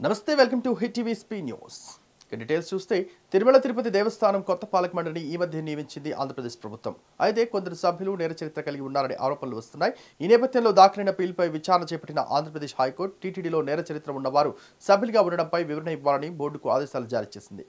నమస్తే welcome to hit TV speed news ఇక details చూస్తే తిరుమల తిరుపతి దేవస్థానం కొత్త పాలక మండలిని ఈ మధ్య నియమించింది ఆంధ్రప్రదేశ్ ప్రభుత్వం అయితే కొందరు సభ్యులు నేర చరిత్ర కలిగి ఉన్నారనే ఆరోపణలు వస్తున్నాయి ఈ నేపథ్యంలో దాఖలైన పిల్పై విచారణ చేపట్టిన ఆంధ్రప్రదేశ్ హైకోర్టు టీటీడీలో నేర చరిత్ర ఉన్నవారు సభ్యులుగా ఉండడంపై వివరణ ఇవ్వాలని బోర్డుకు ఆదేశాలు జారీ చేసింది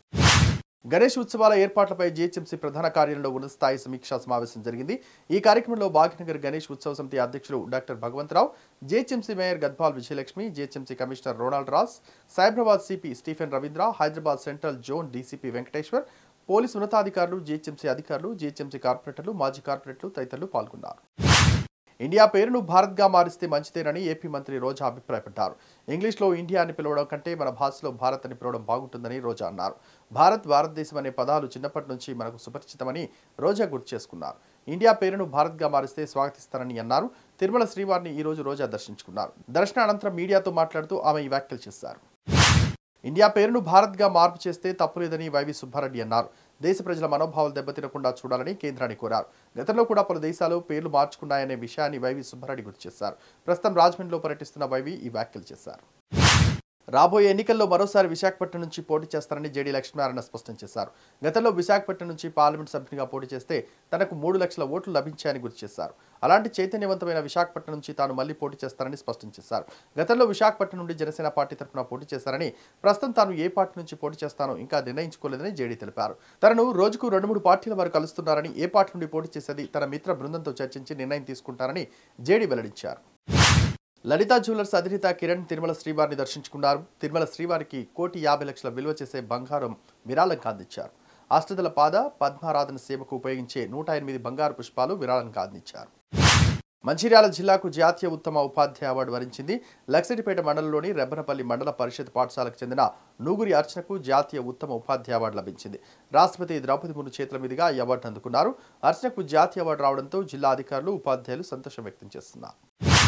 గణేష్ ఉత్సవాల ఏర్పాట్లపై జీహెచ్ఎంసీ ప్రధాన కార్యాలయంలో ఉన్నత స్థాయి సమీక్షా సమావేశం జరిగింది ఈ కార్యక్రమంలో భాగ్యనగర్ గణేష్ ఉత్సవ సమితి అధ్యక్షులు doctor Bhagavantrao GHMC mayor Gadwal Vijayalakshmi GHMC commissioner Ronald Ross Cyberabad CP Stephen Ravindra Hyderabad central zone DCP Venkateshwar police ఉన్నతాధికారులు జీహెచ్ఎంసీ అధికారులు జీహెచ్ఎంసీ కార్పొరేటర్లు మాజీ కార్పొరేటర్లు తదితరులు పాల్గొన్నారు ఇండియా పేరును భారత్గా మారిస్తే మంచిదేనని ఏపీ మంత్రి రోజా అభిప్రాయపడ్డారు ఇంగ్లీష్లో ఇండియా అని పిలవడం కంటే మన భాషలో భారత్ అని పిలవడం బాగుంటుందని రోజా అన్నారు భారత్ భారతదేశం అనే పదాలు చిన్నప్పటి నుంచి మనకు సుపరిచితమని రోజా గుర్తు చేసుకున్నారు ఇండియా పేరును భారత్గా మారిస్తే స్వాగతిస్తారని అన్నారు తిరుమల శ్రీవారిని ఈ రోజు రోజా దర్శించుకున్నారు దర్శన అనంతరం మీడియాతో మాట్లాడుతూ ఆమె ఈ వ్యాఖ్యలు చేశారు ఇండియా పేరును భారత్గా మార్పు చేస్తే తప్పులేదని వైవి సుబ్బారెడ్డి అన్నారు దేశ ప్రజల మనోభావాలు దెబ్బతినకుండా చూడాలని కేంద్రాన్ని కోరారు గతంలో కూడా పలు దేశాలు పేర్లు మార్చుకున్నాయనే విషయాన్ని వైవి సుబ్బారెడ్డి గుర్తు చేశారు ప్రస్తుతం రాజమండ్రిలో పర్యటిస్తున్న వైవి ఈ వ్యాఖ్యలు చేశారు రాబోయే ఎన్నికల్లో మరోసారి విశాఖపట్నం నుంచి పోటీ చేస్తారని జేడీ లక్ష్మీనారాయణ స్పష్టం చేశారు గతంలో విశాఖపట్నం నుంచి పార్లమెంట్ సభ్యునిగా పోటీ చేస్తే తనకు మూడు లక్షల ఓట్లు లభించాయని గుర్తు చేశారు అలాంటి చైతన్యవంతమైన విశాఖపట్నం నుంచి తాను మళ్లీ పోటీ చేస్తారని స్పష్టం చేశారు గతంలో విశాఖపట్నం నుండి జనసేన పార్టీ తరఫున పోటీ చేశారని ప్రస్తుతం తాను ఏ పార్టీ నుంచి పోటీ చేస్తానో ఇంకా నిర్ణయించుకోలేదని జేడీ తెలిపారు తనను రోజుకు రెండు మూడు పార్టీల వారు కలుస్తున్నారని ఏ పార్టీ నుండి పోటీ చేసేది తన మిత్ర బృందంతో చర్చించి నిర్ణయం తీసుకుంటారని జేడీ వెల్లడించారు లలిత జ్యువెలర్స్ అధినేత కిరణ్ తిరుమల శ్రీవారిని దర్శించుకున్నారు తిరుమల శ్రీవారికి కోటి యాభై లక్షల విలువ చేసే బంగారం విరాళంగా అందించారు అష్టదల పాద పద్మారాధన సేవకు ఉపయోగించే నూట ఎనిమిది బంగారు పుష్పాలు విరాళంగా అందించారు మంచిర్యాల జిల్లాకు జాతీయ ఉత్తమ ఉపాధ్యాయ అవార్డు వరించింది లక్సటిపేట మండలంలోని రెబ్బనపల్లి మండల పరిషత్ పాఠశాలకు చెందిన నూగురి అర్చనకు జాతీయ ఉత్తమ ఉపాధ్యాయ అవార్డు లభించింది రాష్ట్రపతి ద్రౌపది ముర్ము చేతుల మీదుగా ఈ అవార్డు అందుకున్నారు అర్చనకు జాతీయ అవార్డు రావడంతో జిల్లా అధికారులు ఉపాధ్యాయులు సంతోషం వ్యక్తం చేస్తున్నారు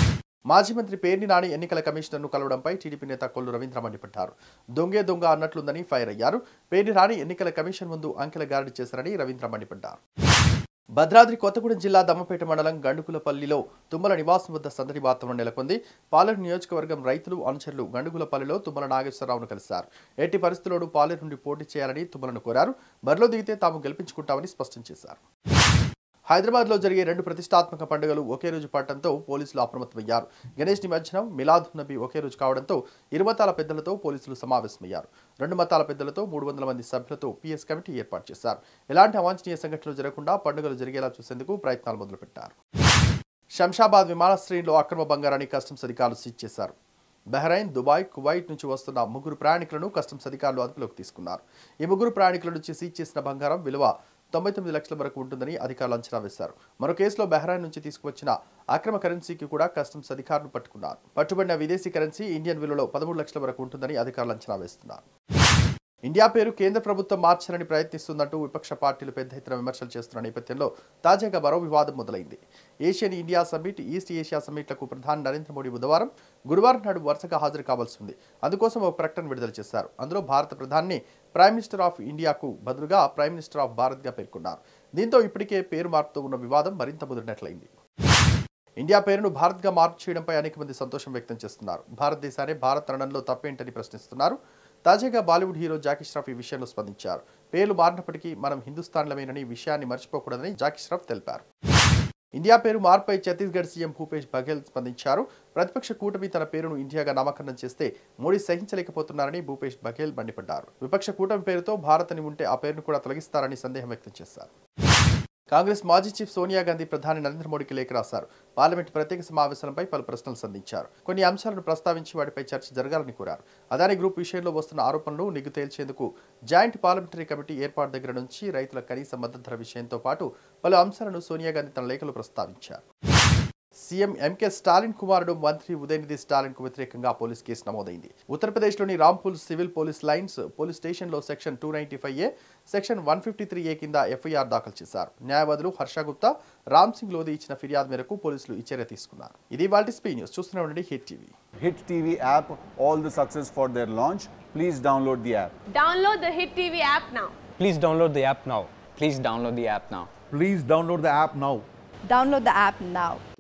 మాజీ మంత్రి పేర్ని నాని ఎన్నికల కమిషనర్ను కలవడంపై టీడీపీ నేత కొల్లు రవీంద్ర మండిపడ్డారు దొంగే దొంగ అన్నట్లుందని ఫైర్ అయ్యారు పేర్ని నాని ఎన్నికల కమిషన్ ముందు అంకెల గారడి చేశారని రవీంద్ర మండిపడ్డారు భద్రాద్రి కొత్తగూడెం జిల్లా దమ్మపేట మండలం గండుగులపల్లిలో తుమ్మల నివాసం వద్ద సందడి వాతావరణం నెలకొంది పాలేరు నియోజకవర్గం రైతులు అనుచరులు గండుగులపల్లిలో తుమ్మల నాగేశ్వరరావును కలిశారు ఎట్టి పరిస్థితుల్లోనూ పాలేరు నుండి పోటీ చేయాలని తుమ్మలను కోరారు బరిలో దిగితే తాము గెలిపించుకుంటామని స్పష్టం చేశారు హైదరాబాద్లో జరిగే రెండు ప్రతిష్టాత్మక పండుగలు ఒకే రోజు పడటంతో పోలీసులు అప్రమత్తమయ్యారు గణేష్ నిమజ్జనం మిలాద్ నబీ ఒకే రోజు కావడంతో ఇరు మతాల పెద్దలతో పోలీసులు సమావేశమయ్యారు రెండు మతాల పెద్దలతో మూడు వందల మంది సభ్యులతో పీఎస్ కమిటీ ఏర్పాటు చేశారు ఎలాంటి అవాంఛనీయ సంఘటనలు జరగకుండా పండుగలు జరిగేలా చూసేందుకు ప్రయత్నాలు మొదలుపెట్టారు శంషాబాద్ విమానాశ్రయంలో అక్రమ బంగారాన్ని కస్టమ్స్ అధికారులు సీజ్ చేశారు బహ్రైన్ దుబాయ్ కువైట్ నుంచి వస్తున్న ముగ్గురు ప్రయాణికులను కస్టమ్స్ అధికారులు అదుపులోకి తీసుకున్నారు ఈ ముగ్గురు ప్రయాణికుల నుంచి సీజ్ చేసిన బంగారం విలువ తొంభై తొమ్మిది లక్షల వరకు ఉంటుందని అధికారులు అంచనా వేశారు మరో కేసులో బహ్రైన్ నుంచి తీసుకువచ్చిన అక్రమ కరెన్సీకి కూడా కస్టమ్స్ అధికారులు పట్టుకున్నారు పట్టుబడిన విదేశీ కరెన్సీ ఇండియన్ విలువలో పదమూడు లక్షల వరకు ఉంటుందని అధికారులు అంచనా వేస్తున్నారు ఇండియా పేరు కేంద్ర ప్రభుత్వం మార్చాలని ప్రయత్నిస్తుందంటూ విపక్ష పార్టీలు పెద్ద ఎత్తున విమర్శలు చేస్తున్న నేపథ్యంలో తాజాగా మరో వివాదం మొదలైంది Asian India summit East Asia సమ్మిట్లకు ప్రధాని నరేంద్ర మోడీ బుధవారం గురువారం నాడు వరుసగా హాజరు కావాల్సి ఉంది అందుకోసం ఒక ప్రకటన విడుదల చేశారు అందులో భారత ప్రధాని ప్రైమ్ మినిస్టర్ ఆఫ్ ఇండియాకు బదులుగా ప్రైమ్ మినిస్టర్ ఆఫ్ భారత్గా పేర్కొన్నారు దీంతో ఇప్పటికే పేరు మార్పుతో ఉన్న వివాదం మరింత ముదిరినట్లయింది ఇండియా పేరును భారత్గా మార్పు చేయడంపై అనేక మంది సంతోషం వ్యక్తం చేస్తున్నారు భారతదేశాన్ని భారత్ అనడంలో తప్పేంటని ప్రశ్నిస్తున్నారు తాజాగా బాలీవుడ్ హీరో జాకీ ష్రాఫ్ ఈ విషయంలో స్పందించారు పేర్లు మారినప్పటికీ మనం హిందుస్థాన్లమేనని విషయాన్ని మర్చిపోకూడదని జాకీ ష్రాఫ్ తెలిపారు ఇండియా పేరు మార్పై ఛత్తీస్గఢ్ సీఎం భూపేష్ బఘేల్ స్పందించారు ప్రతిపక్ష కూటమి తన పేరును ఇండియాగా నామకరణం చేస్తే మోడీ సహించలేకపోతున్నారని భూపేష్ బఘేల్ మండిపడ్డారు విపక్ష కూటమి పేరుతో భారత్ అని ఉంటే ఆ పేరును కూడా తొలగిస్తారని సందేహం వ్యక్తం చేశారు కాంగ్రెస్ మాజీ చీఫ్ సోనియా గాంధీ ప్రధాని నరేంద్ర మోడీకి లేఖ రాశారు పార్లమెంట్ ప్రత్యేక సమావేశాలపై పలు ప్రశ్నలు సంధించారు కొన్ని అంశాలను ప్రస్తావించి వాటిపై చర్చ జరగాలని కోరారు అదాని గ్రూప్ విషయంలో వస్తున్న ఆరోపణలు నిగ్గు తేల్చేందుకు జాయింట్ పార్లమెంటరీ కమిటీ ఏర్పాటు దగ్గర నుంచి రైతుల కనీస మద్దతు ధర విషయంతో పాటు పలు అంశాలను సోనియా గాంధీ తన లేఖలో ప్రస్తావించారు సీఎం ఎంకే స్టాలిన్ కుమారుడు మంత్రి ఉదయనిధి స్టాలిన్ కు వ్యతిరేకంగా పోలీస్ కేసు నమోదైంది ఉత్తరప్రదేశ్లోని Rampur civil police lines police స్టేషన్లో section two ninety five A section one fifty three A కింద ఎఫ్ఐఆర్ దాఖలు చేశారు న్యాయవాదులు హర్ష గుప్తా రామ్ సింగ్ లోధి ఇచ్చిన ఫిర్యాదు మేరకు పోలీసులు ఈ చర్య తీసుకున్నారు ఇది వాటి స్పీ న్యూస్ చూస్తూనే ఉండండి hit TV Hit TV app all the success for their launch. Please download the app. Download the Hit TV app now. Please download the app now. Please download the app now. Please download the app now. Download the app now.